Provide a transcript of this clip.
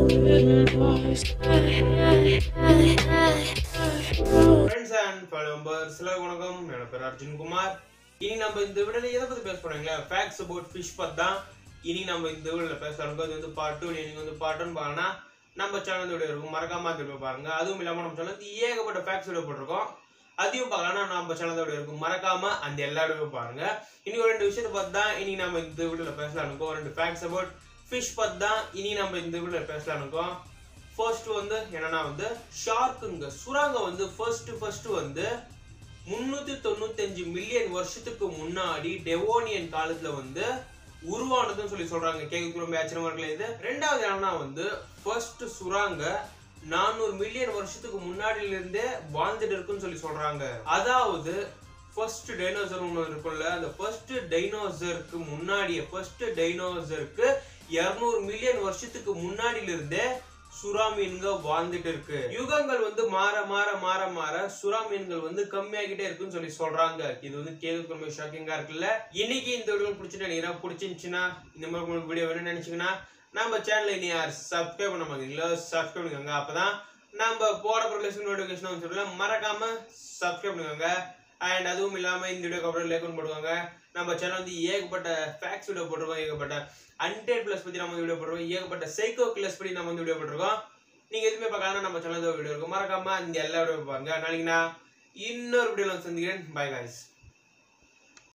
friends and followers எல்லாருக்கும் வணக்கம் என்னோட பேர் அர்ஜுன் குமார் இனி நம்ம இந்த வீடியோல எதை பத்தி பேச போறீங்களா ஃபேக்ட்ஸ் அபவுட் ஃபிஷ் பத்தி தான் இனி நம்ம இந்த வீடியோல பேச போறோம் அது வந்து பார்ட் டூ நீங்க வந்து பார்ட் ஒன் பாருங்கன்னா நம்ம சேனல் வீடியோ இருக்கும் மறக்காம திருப்பி பாருங்க அதுவும் இல்லாம நம்ம சேனல் ஏகப்பட்ட ஃபேக்ட்ஸ் வீடியோ போட்டிருக்கோம் அதையும் பார்க்கலாம் நம்ம சேனல் வீடியோ இருக்கும் மறக்காம அந்த எல்லா வீடியோ பாருங்க இனி ஒரு ரெண்டு விஷயத்தை பார்த்து தான் இனி நம்ம இந்த வீடியோல பேசலாம் இருக்கோம் ரெண்டு ஃபேக்ட்ஸ் அபவுட் ஃபிஷ் பத்தி தான் இனி நம்ம இந்த வீடியோல பேசலாம் இருக்கோம் ஃபர்ஸ்ட் வந்து என்னன்னா வந்து ஷார்க்குங்க சுறாங்க வந்து ஃபர்ஸ்ட் ஃபர்ஸ்ட் வந்து முன்னூத்தி தொண்ணூத்தஞ்சு மில்லியன் வருஷத்துக்கு முன்னாடி டெவோனியன் காலத்துல வந்து உருவானதுன்னு சொல்லி சொல்றாங்க கேட்க ரொம்ப ஆச்சரியமா இருக்குல்ல இது ரெண்டாவது என்னன்னா வந்து ஃபர்ஸ்ட் சுறாங்க நானூறு மில்லியன் வருஷத்துக்கு முன்னாடில இருந்தே வாழ்ந்துட்டு இருக்குன்னு சொல்லி சொல்றாங்க அதாவது ஃபர்ஸ்ட் டைனோசர் ஒன்று இருக்கும்ல அந்த ஃபர்ஸ்ட் டைனோசருக்கு முன்னாடியே ஃபர்ஸ்ட் டைனோசருக்கு இருநூறு மில்லியன் வருஷத்துக்கு முன்னாடில இருந்தே சுறா மீன்கள் வாழ்ந்துட்டு இருக்கு யுகங்கள் வந்து மாற மாற மாற மாற சுறா மீன்கள் வந்து கம்மியாகிட்டே இருக்குன்னு சொல்லி சொல்றாங்க இது வந்து கேட்க ரொம்ப ஷாக்கிங்கா இருக்குல்ல இன்னைக்கு இந்த வீடியோ பிடிச்சிட்டு நீங்க பிடிச்சிருந்துச்சுன்னா இந்த மாதிரி உங்களுக்கு வீடியோ வேணும்னு நினைச்சீங்கன்னா நம்ம சேனலை இனி யார் சப்ஸ்கிரைப் பண்ண மாட்டீங்களோ சப்ஸ்கிரைப் பண்ணிக்கோங்க அப்பதான் நம்ம போட ப்ரொலேஷன் நோட்டிஃபிகேஷன் வந்து சொல்லலாம் மறக்காம சப்ஸ்கிரைப் பண்ணிக்கோங்க அண்ட் அதுவும் இல்லாம இந்த வீடியோக்கு அப்புறம் லைக் போடுவாங்க நம்ம சேனல் வந்து ஏகப்பட்ட ஃபேக்ஸ் வீடியோ போட்டிருக்கோம் ஏகப்பட்ட அன்டேட் பிளஸ் பத்தி நம்ம வீடியோ போட்டிருக்கோம் ஏகப்பட்ட சைக்கோ கிளஸ் பத்தி நம்ம வந்து வீடியோ போட்டிருக்கோம் நீங்க எதுவுமே பார்க்கலாம் நம்ம சேனல் வீடியோ இருக்கும் மறக்காம இந்த எல்லா வீடியோ பாருங்க நாளைக்கு நான் இன்னொரு வீடியோல சந்திக்கிறேன் பை guys